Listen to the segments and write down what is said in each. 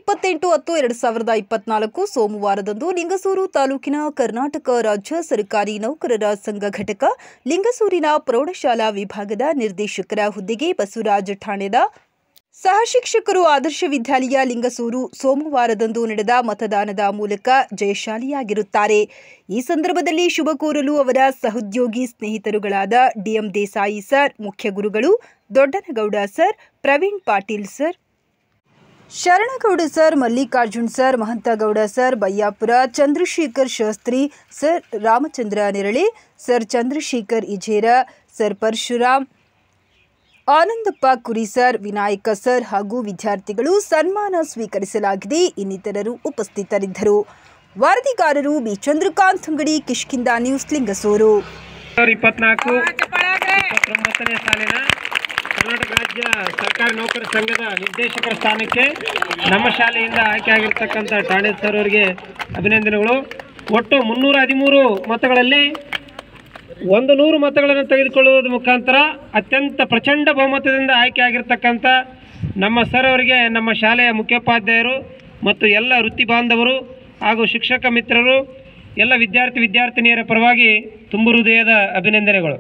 ಇಪ್ಪತ್ತೆಂಟು ಹತ್ತು ಎರಡು ಸಾವಿರದ ಇಪ್ಪತ್ನಾಲ್ಕು ಸೋಮವಾರದಂದು ಲಿಂಗಸೂರು ತಾಲೂಕಿನ ಕರ್ನಾಟಕ ರಾಜ್ಯ ಸರ್ಕಾರಿ ನೌಕರರ ಸಂಘ ಘಟಕ ಲಿಂಗಸೂರಿನ ಪ್ರೌಢಶಾಲಾ ವಿಭಾಗದ ನಿರ್ದೇಶಕರ ಹುದ್ದೆಗೆ ಬಸವರಾಜ ಠಾಣೆದ ಸಹಶಿಕ್ಷಕರು ಆದರ್ಶ ವಿದ್ಯಾಲಯ ಲಿಂಗಸೂರು ಸೋಮವಾರದಂದು ನಡೆದ ಮತದಾನದ ಮೂಲಕ ಜಯಶಾಲಿಯಾಗಿರುತ್ತಾರೆ ಈ ಸಂದರ್ಭದಲ್ಲಿ ಶುಭ ಕೋರಲು ಅವರ ಸಹೋದ್ಯೋಗಿ ಸ್ನೇಹಿತರುಗಳಾದ ಡಿಎಂ ದೇಸಾಯಿ ಸರ್ ಮುಖ್ಯ ಗುರುಗಳು Doddanagouda sir Praveen Patil sir Sharanagouda sir Mallikarjun sir Mahanthagouda sir Bayyapura Chandrashekhar Shastri sir Ramachandra Nerale sir Chandrashekhar Ijera sir Parashuram Anandappa Kuri sir Vinayaka sir ಹಾಗೂ ವಿದ್ಯಾರ್ಥಿಗಳು ಸನ್ಮಾನ ಸ್ವೀಕರಿಸಲಾಗಿದೆ ಇನ್ನಿತರರು ಉಪಸ್ಥಿತರಿದ್ದರು ವರದಿಗಾರರು ಬಿ ಚಂದ್ರಕಾಂತ್ ಅಂಗಡಿ ಕಿಷ್ಕಿಂದ ನ್ಯೂಸ್ ಲಿಂಗಸೂರು ಸಾವಿರದ ಇಪ್ಪತ್ನಾಲ್ಕು ಇಪ್ಪತ್ತೊಂಬತ್ತನೇ ಸಾಲಿನ ಕರ್ನಾಟಕ ರಾಜ್ಯ ಸರ್ಕಾರಿ ನೌಕರ ಸಂಘದ ನಿರ್ದೇಶಕರ ಸ್ಥಾನಕ್ಕೆ ನಮ್ಮ ಶಾಲೆಯಿಂದ ಆಯ್ಕೆಯಾಗಿರ್ತಕ್ಕಂಥ ಠಾಣೆ ಸರ್ ಅವರಿಗೆ ಅಭಿನಂದನೆಗಳು ಒಟ್ಟು ಮುನ್ನೂರ ಹದಿಮೂರು ಮತಗಳಲ್ಲಿ ಒಂದು ನೂರು ಮತಗಳನ್ನು ತೆಗೆದುಕೊಳ್ಳುವುದರ ಮುಖಾಂತರ ಅತ್ಯಂತ ಪ್ರಚಂಡ ಬಹುಮತದಿಂದ ಆಯ್ಕೆಯಾಗಿರ್ತಕ್ಕಂಥ ನಮ್ಮ ಸರ್ ಅವರಿಗೆ ನಮ್ಮ ಶಾಲೆಯ ಮುಖ್ಯೋಪಾಧ್ಯಾಯರು ಮತ್ತು ಎಲ್ಲ ವೃತ್ತಿ ಬಾಂಧವರು ಹಾಗೂ ಶಿಕ್ಷಕ ಮಿತ್ರರು ಎಲ್ಲ ವಿದ್ಯಾರ್ಥಿ ವಿದ್ಯಾರ್ಥಿನಿಯರ ಪರವಾಗಿ ತುಂಬು ಹೃದಯದ ಅಭಿನಂದನೆಗಳು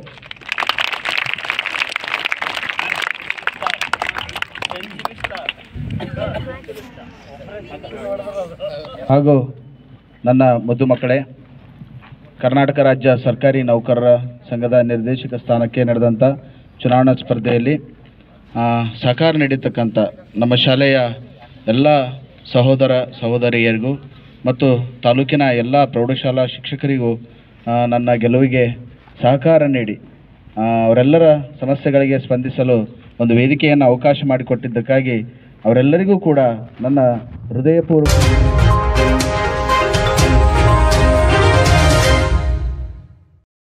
ಹಾಗೂ ನನ್ನ ಮುದ್ದು ಮಕ್ಕಳೇ ಕರ್ನಾಟಕ ರಾಜ್ಯ ಸರ್ಕಾರಿ ನೌಕರರ ಸಂಘದ ನಿರ್ದೇಶಕ ಸ್ಥಾನಕ್ಕೆ ನಡೆದಂಥ ಚುನಾವಣಾ ಸ್ಪರ್ಧೆಯಲ್ಲಿ ಆ, ಸಹಕಾರ ನೀಡಿರ್ತಕ್ಕಂಥ ನಮ್ಮ ಶಾಲೆಯ ಎಲ್ಲ ಸಹೋದರ ಸಹೋದರಿಯರಿಗೂ ಮತ್ತು ತಾಲೂಕಿನ ಎಲ್ಲ ಪ್ರೌಢಶಾಲಾ ಶಿಕ್ಷಕರಿಗೂ ಆ, ನನ್ನ ಗೆಲುವಿಗೆ ಸಹಕಾರ ನೀಡಿ ಆ, ಅವರೆಲ್ಲರ ಸಮಸ್ಯೆಗಳಿಗೆ ಸ್ಪಂದಿಸಲು ಒಂದು ವೇದಿಕೆಯನ್ನು ಅವಕಾಶ ಮಾಡಿಕೊಟ್ಟಿದ್ದಕ್ಕಾಗಿ ಅವರೆಲ್ಲರಿಗೂ ಕೂಡ ನನ್ನ ಹೃದಯಪೂರ್ವಕ